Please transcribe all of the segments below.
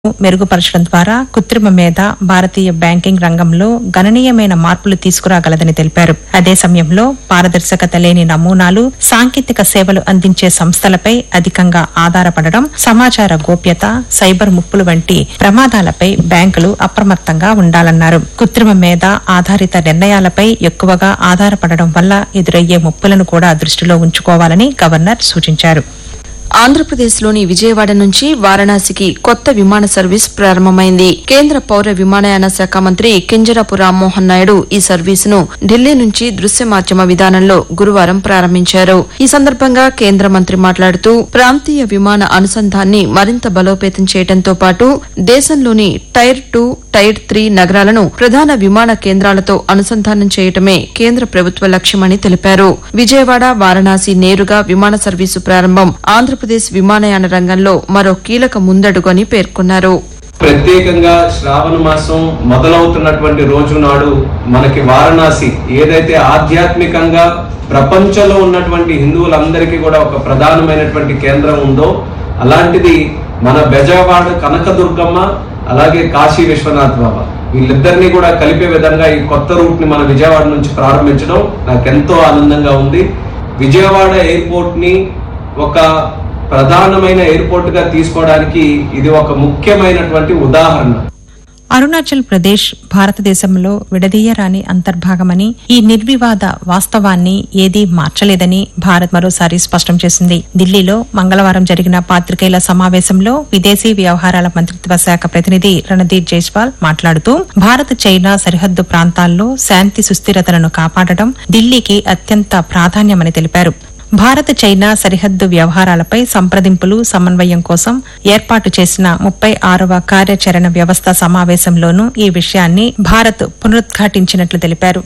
మెరుగుపరచడం ద్వారా కృత్రిమ మేధ భారతీయ బ్యాంకింగ్ రంగంలో గణనీయమైన మార్పులు తీసుకురాగలదని తెలిపారు అదే సమయంలో పారదర్శకత లేని నమూనాలు సాంకేతిక సేవలు అందించే సంస్థలపై అధికంగా ఆధారపడడం సమాచార గోప్యత సైబర్ ముప్పులు వంటి ప్రమాదాలపై బ్యాంకులు అప్రమత్తంగా ఉండాలన్నారు కృత్రిమ మేధ ఆధారిత నిర్ణయాలపై ఎక్కువగా ఆధారపడడం వల్ల ఎదురయ్యే ముప్పులను కూడా దృష్టిలో ఉంచుకోవాలని గవర్నర్ సూచించారు ఆంధ్రప్రదేశ్లోని విజయవాడ నుంచి వారణాసికి కొత్త విమాన సర్వీస్ ప్రారంభమైంది కేంద్ర పౌర విమానయాన శాఖ మంత్రి కింజరపు రామ్మోహన్ నాయుడు ఈ సర్వీసును ఢిల్లీ నుంచి దృశ్య మాధ్యమ విధానంలో గురువారం ప్రారంభించారు ఈ సందర్భంగా కేంద్ర మంత్రి మాట్లాడుతూ ప్రాంతీయ విమాన అనుసంధాన్ని మరింత బలోపేతం చేయడంతో పాటు దేశంలోని టైర్ టూ టైర్ త్రీ నగరాలను ప్రధాన విమాన కేంద్రాలతో అనుసంధానం చేయటమే కేంద్ర ప్రభుత్వ లక్ష్యమని తెలిపారు విజయవాడ వారణాసి నేరుగా విమాన సర్వీసు ప్రారంభం ఆంధ్రప్రదేశ్ విమానయాన రంగంలో మరో కీలక ముందడుగు అని పేర్కొన్నారు ప్రత్యేకంగా శ్రావణ మాసం మొదలవుతున్నటువంటి రోజు నాడు మనకి వారణాసి ఏదైతే ఆధ్యాత్మికంగా ప్రపంచంలో ఉన్నటువంటి హిందువులందరికీ కూడా ఒక ప్రధానమైనటువంటి కేంద్రం ఉందో అలాంటిది మన బెజవాడ కనకదుర్గమ్మ అలాగే కాశీ విశ్వనాథ్ బాబా వీళ్ళిద్దరినీ కూడా కలిపే విధంగా ఈ కొత్త రూట్ ని మన విజయవాడ నుంచి ప్రారంభించడం నాకు ఎంతో ఆనందంగా ఉంది విజయవాడ ఎయిర్పోర్ట్ ని ఒక ప్రధానమైన ఎయిర్పోర్ట్ గా తీసుకోవడానికి ఇది ఒక ముఖ్యమైనటువంటి ఉదాహరణ అరుణాచల్ ప్రదేశ్ భారతదేశంలో విడదీయరాని అంతర్భాగమని ఈ నిర్వివాద వాస్తవాన్ని ఏదీ మార్చలేదని భారత్ మరోసారి స్పష్టం చేసింది ఢిల్లీలో మంగళవారం జరిగిన పాత్రికేయుల సమావేశంలో విదేశీ వ్యవహారాల మంత్రిత్వ శాఖ ప్రతినిధి రణదీప్ జైస్వాల్ మాట్లాడుతూ భారత్ చైనా సరిహద్దు ప్రాంతాల్లో శాంతి సుస్థిరతలను కాపాడటం ఢిల్లీకి అత్యంత ప్రాధాన్యమని తెలిపారు భారత్ చైనా సరిహద్దు వ్యవహారాలపై సంప్రదింపులు సమన్వయం కోసం ఏర్పాటు చేసిన ముప్పై ఆరవ కార్యాచరణ వ్యవస్థ సమావేశంలోనూ ఈ విషయాన్ని భారత్ పునరుద్ఘాటించినట్లు తెలిపారు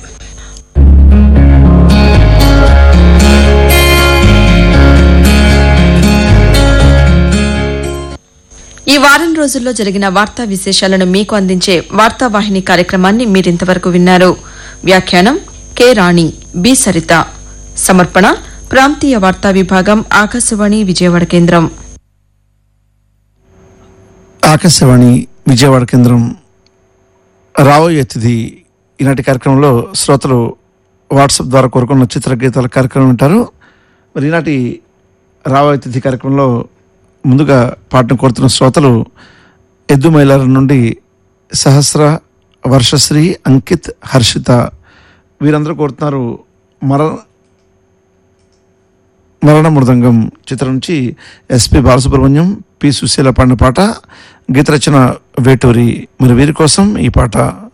ఈ వారం రోజుల్లో జరిగిన వార్తా విశేషాలను మీకు అందించే వార్తావాహిని కార్యక్రమాన్ని మీరింతవరకు విన్నారు వ్యాఖ్యానం కె రాణి బి సరిత సమర్పణ ప్రాంతీయ వార్తా విభాగం ఆకాశవాణి విజయవాడ కేంద్రం ఆకాశవాణి విజయవాడ కేంద్రం రాబోయే తిథి ఈనాటి కార్యక్రమంలో శ్రోతలు వాట్సాప్ ద్వారా కోరుకున్న చిత్ర గీతాల కార్యక్రమం వింటారు మరి ఈనాటి రాబోయే తిథి కార్యక్రమంలో ముందుగా పాటను కోరుతున్న శ్రోతలు ఎద్దు మైలారం నుండి సహస్ర వర్షశ్రీ అంకిత్ హర్షిత వీరందరూ కోరుతున్నారు మర మరణ మృదంగం చిత్రం నుంచి ఎస్పి బాలసుబ్రహ్మణ్యం పి సుశీల పాడిన పాట గీత రచన వేటూరి మరి వీరి కోసం ఈ పాట